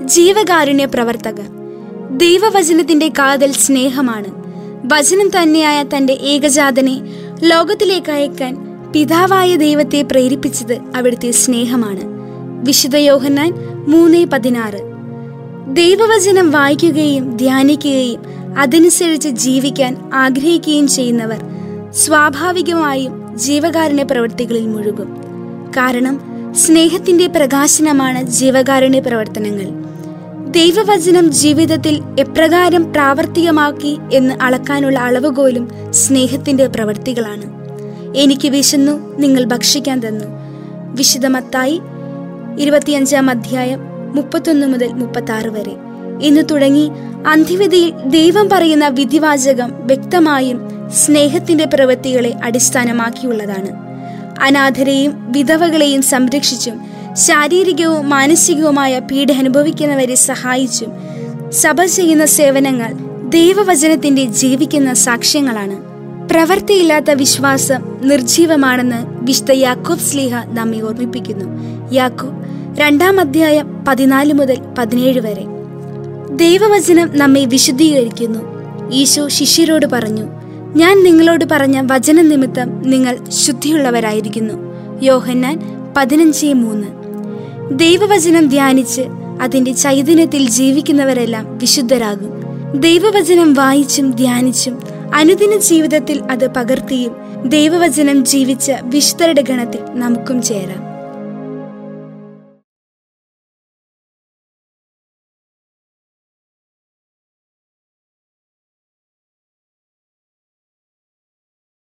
ജീവകാരുണ്യ പ്രവർത്തകർ ദൈവവചനത്തിന്റെ കാതൽ സ്നേഹമാണ് വചനം തന്നെയായ തന്റെ ഏകജാതനെ ലോകത്തിലേക്ക് അയക്കാൻ പിതാവായ ദൈവത്തെ പ്രേരിപ്പിച്ചത് അവിടുത്തെ സ്നേഹമാണ് വിശുദ്ധ യോഹന്നാൻ മൂന്ന് പതിനാറ് ദൈവവചനം വായിക്കുകയും ധ്യാനിക്കുകയും അതനുസരിച്ച് ജീവിക്കാൻ ആഗ്രഹിക്കുകയും ചെയ്യുന്നവർ സ്വാഭാവികമായും ജീവകാരുണ്യ പ്രവൃത്തികളിൽ മുഴുകും കാരണം സ്നേഹത്തിന്റെ പ്രകാശനമാണ് ജീവകാരുണ്യ പ്രവർത്തനങ്ങൾ ദൈവവചനം ജീവിതത്തിൽ എപ്രകാരം പ്രാവർത്തികമാക്കി എന്ന് അളക്കാനുള്ള അളവുകോലും സ്നേഹത്തിന്റെ പ്രവൃത്തികളാണ് എനിക്ക് വിശന്നു നിങ്ങൾ ഭക്ഷിക്കാൻ തന്നു വിശുദ്ധമത്തായി ഇരുപത്തിയഞ്ചാം അധ്യായം മുപ്പത്തൊന്ന് മുതൽ മുപ്പത്തി ആറ് വരെ എന്ന് തുടങ്ങി അന്ത്യവിധിയിൽ ദൈവം പറയുന്ന വിധിവാചകം വ്യക്തമായും സ്നേഹത്തിന്റെ പ്രവൃത്തികളെ അടിസ്ഥാനമാക്കിയുള്ളതാണ് അനാഥരെയും വിധവകളെയും സംരക്ഷിച്ചും ശാരീരികവും മാനസികവുമായ പീഡ അനുഭവിക്കുന്നവരെ സഹായിച്ചും സഭ ചെയ്യുന്ന സേവനങ്ങൾ ദൈവവചനത്തിന്റെ ജീവിക്കുന്ന സാക്ഷ്യങ്ങളാണ് പ്രവൃത്തിയില്ലാത്ത വിശ്വാസം നിർജീവമാണെന്ന് വിശുദ്ധ യാക്കോബ് സ്ലീഹ നമ്മെ ഓർമ്മിപ്പിക്കുന്നു യാക്കോബ് രണ്ടാം അധ്യായം പതിനാല് മുതൽ പതിനേഴ് വരെ ദൈവവചനം നമ്മെ വിശുദ്ധീകരിക്കുന്നു ഈശോ ശിഷ്യരോട് പറഞ്ഞു ഞാൻ നിങ്ങളോട് പറഞ്ഞ വചന നിമിത്തം നിങ്ങൾ ശുദ്ധിയുള്ളവരായിരിക്കുന്നു യോഹന്നാൻ പതിനഞ്ച് മൂന്ന് ദൈവവചനം ധ്യാനിച്ച് അതിന്റെ ചൈതന്യത്തിൽ ജീവിക്കുന്നവരെല്ലാം വിശുദ്ധരാകും ദൈവവചനം വായിച്ചും ധ്യാനിച്ചും അനുദിന ജീവിതത്തിൽ അത് പകർത്തിയും ദൈവവചനം ജീവിച്ച വിശുദ്ധരുടെ ഗണത്തിൽ നമുക്കും ചേരാം